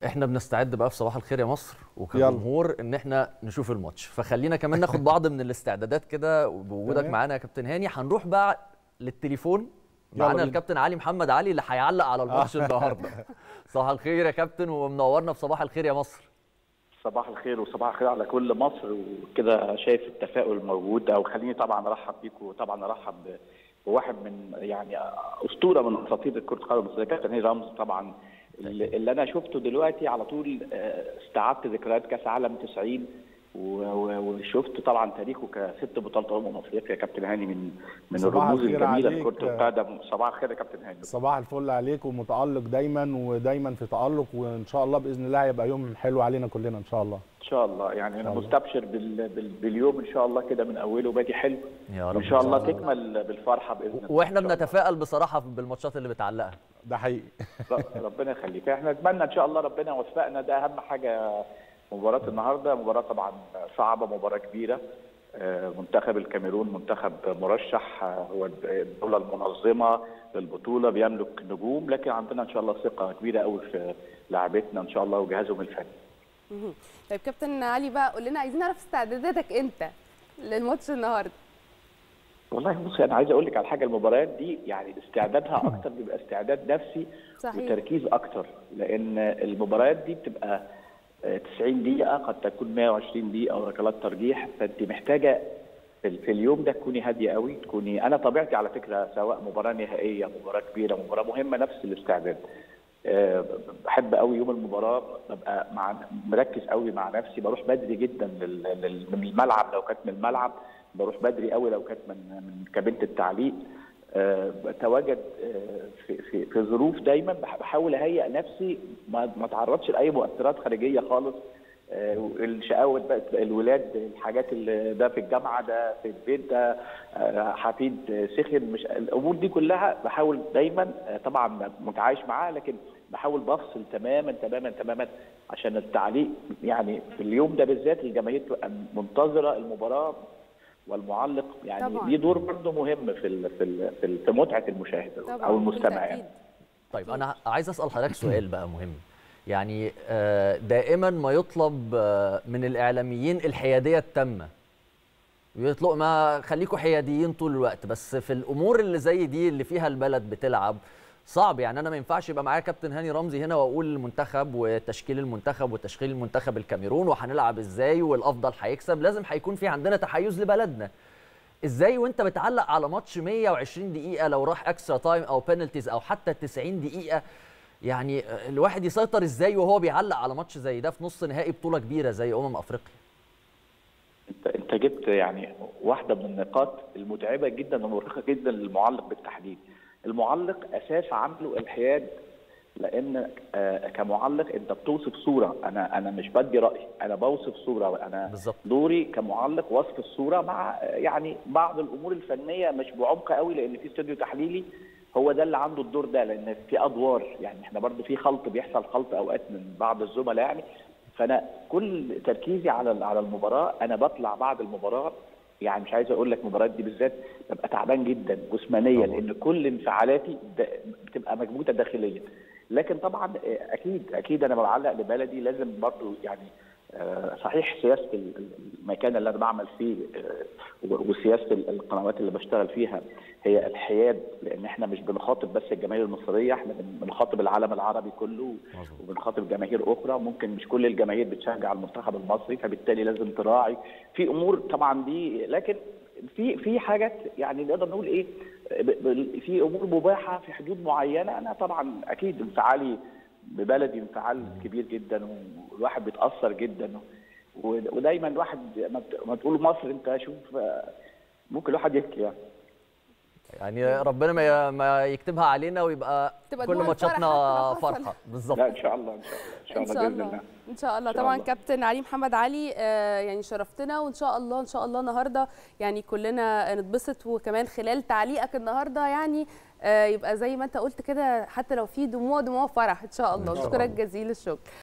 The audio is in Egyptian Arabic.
احنا بنستعد بقى في صباح الخير يا مصر وكجمهور ان احنا نشوف الماتش فخلينا كمان ناخد بعض من الاستعدادات كده بوجودك تمام. معانا يا كابتن هاني هنروح بقى للتليفون معانا بينا. الكابتن علي محمد علي اللي هيعلق على الماتش النهارده صباح الخير يا كابتن ومنورنا في صباح الخير يا مصر صباح الخير وصباح الخير على كل مصر وكده شايف التفاؤل موجود او خليني طبعا ارحب بيك وطبعا ارحب بواحد من يعني اسطوره من اساطير كره القدم المصريه كابتن هاني رمزي طبعا اللي اللي انا شفته دلوقتي على طول آه، استعدت ذكريات كاس عالم 90 و- و- وشفت طبعا تاريخه كست بطولات امم افريقيا كابتن هاني من من صباح الرموز الخير الجميله عليك. لكره القدم صباح الخير يا كابتن هاني صباح الفل عليك ومتألق دايما ودايما في تألق وان شاء الله باذن الله هيبقى يوم حلو علينا كلنا ان شاء الله ان شاء الله يعني انا شاء الله. مستبشر بال... بال... باليوم ان شاء الله كده من اوله بادي حلو يا رب وان شاء الله تكمل بالفرحه باذن الله واحنا إن شاء الله. بنتفائل بصراحه بالماتشات اللي بتعلقها ده حقيقي ر- ربنا يخليك احنا نتمنى ان شاء الله ربنا يوفقنا ده اهم حاجه مباراه النهارده مباراه طبعا صعبه مباراه كبيره آه، منتخب الكاميرون منتخب مرشح آه، هو الدوله المنظمه للبطوله بيملك نجوم لكن عندنا ان شاء الله ثقه كبيره قوي في لاعبتنا ان شاء الله وجهازهم الفني مهم. طيب كابتن علي بقى قول لنا عايزين نعرف استعداداتك انت للماتش النهارده والله بصي انا عايز اقول لك على حاجه المباريات دي يعني استعدادها اكتر بيبقى استعداد نفسي صحيح وتركيز اكتر لان المباريات دي بتبقى آه، 90 دقيقه قد تكون 120 دقيقه ركلات ترجيح فانت محتاجه في في اليوم ده تكوني هاديه قوي تكوني انا طبيعتي على فكره سواء مباراه نهائيه مباراه كبيره مباراه مهمه نفس الاستعداد آه، بحب قوي يوم المباراه ببقى مع مركز قوي مع نفسي بروح بدري جدا لل- لل- من الملعب لو كانت من الملعب بروح بدري قوي لو كانت من من كابينه التعليق آه، بتواجد آه، في في في ظروف دايما بح- بحاول اهيئ نفسي ما ما اتعرضش لاي مؤثرات خارجيه خالص آه، الشقاوة بقى الولاد الحاجات اللي ده في الجامعه ده في البيت ده آه، حفيد آه، سخن مش الامور دي كلها بحاول دايما آه، طبعا متعايش معاها لكن بحاول بفصل تماما تماما تماما عشان التعليق يعني في اليوم ده بالذات الجماهير تبقى منتظره المباراه والمعلق يعني طبعاً. ليه دور برضه مهم في ال في ال في, ال في متعه المشاهد طبعا او المستمع بالتأكيد. يعني طيب انا عايز اسال حضرتك سؤال بقى مهم يعني آه، دائما ما يطلب آه، من الاعلاميين الحياديه التامه يطلق ما خليكم حياديين طول الوقت بس في الامور اللي زي دي اللي فيها البلد بتلعب صعب يعني انا ما ينفعش يبقى معايا كابتن هاني رمزي هنا واقول المنتخب وتشكيل المنتخب وتشكيل المنتخب الكاميرون وهنلعب ازاي والافضل هيكسب لازم هيكون في عندنا تحيز لبلدنا ازاي وانت بتعلق على ماتش 120 دقيقه لو راح اكسترا تايم او بينالتيز او حتى 90 دقيقه يعني الواحد يسيطر ازاي وهو بيعلق على ماتش زي ده في نص نهائي بطوله كبيره زي امم افريقيا انت انت جبت يعني واحده من النقاط المتعبه جدا ومرهقه جدا للمعلق بالتحديد. المعلق اساس عمله الحياد لان آه، كمعلق انت بتوصف صوره انا انا مش بدي راي انا بوصف صوره انا بالظبط. دوري كمعلق وصف الصوره مع آه، يعني بعض الامور الفنيه مش بعمق قوي لان في استوديو تحليلي هو ده اللي عنده الدور ده لان في ادوار يعني احنا برضو في خلط بيحصل خلط اوقات من بعض الزملاء يعني فانا كل تركيزي على على المباراه انا بطلع بعد المباراه يعني مش عايز اقول لك المباريات دي بالذات ببقى تعبان جدا جسمانيا طبعا. لان كل انفعالاتي د- بتبقى مكبوته داخليا لكن طبعا آه، اكيد اكيد انا بعلق لبلدي لازم برضو يعني آه، صحيح سياسه ال- ال- المكان اللي انا بعمل فيه آه، و- وسياسه ال- القنوات اللي بشتغل فيها هي الحياد لان احنا مش بنخاطب بس الجماهير المصريه احنا بن- بنخاطب العالم العربي كله مظبوط. وبنخاطب جماهير اخرى ممكن مش كل الجماهير بتشجع المنتخب المصري فبالتالي لازم تراعي في امور طبعا دي لكن في في حاجات يعني نقدر نقول ايه ب- ب- في امور مباحه في حدود معينه انا طبعا اكيد انفعالي ببلدي انفعال كبير جدا والواحد بيتاثر جدا و- ودايما الواحد ما ت- ما تقول مصر انت شوف آه، ممكن الواحد يبكي يعني يعني ربنا ما ما يكتبها علينا ويبقى تبقى كل دموع الفرح ماتشاتنا حتى لو حصل. فرحه بالظبط لا ان شاء الله ان شاء الله ان شاء ان الله شاء باذن الله الله ان شاء الله إن شاء طبعا الله. كابتن علي محمد علي آه، يعني شرفتنا وان شاء الله ان شاء الله النهارده يعني كلنا نتبسط وكمان خلال تعليقك النهارده يعني آه، يبقى زي ما انت قلت كده حتى لو في دموع دموع فرح ان شاء الله إن شاء اشكرك الله. جزيل الشكر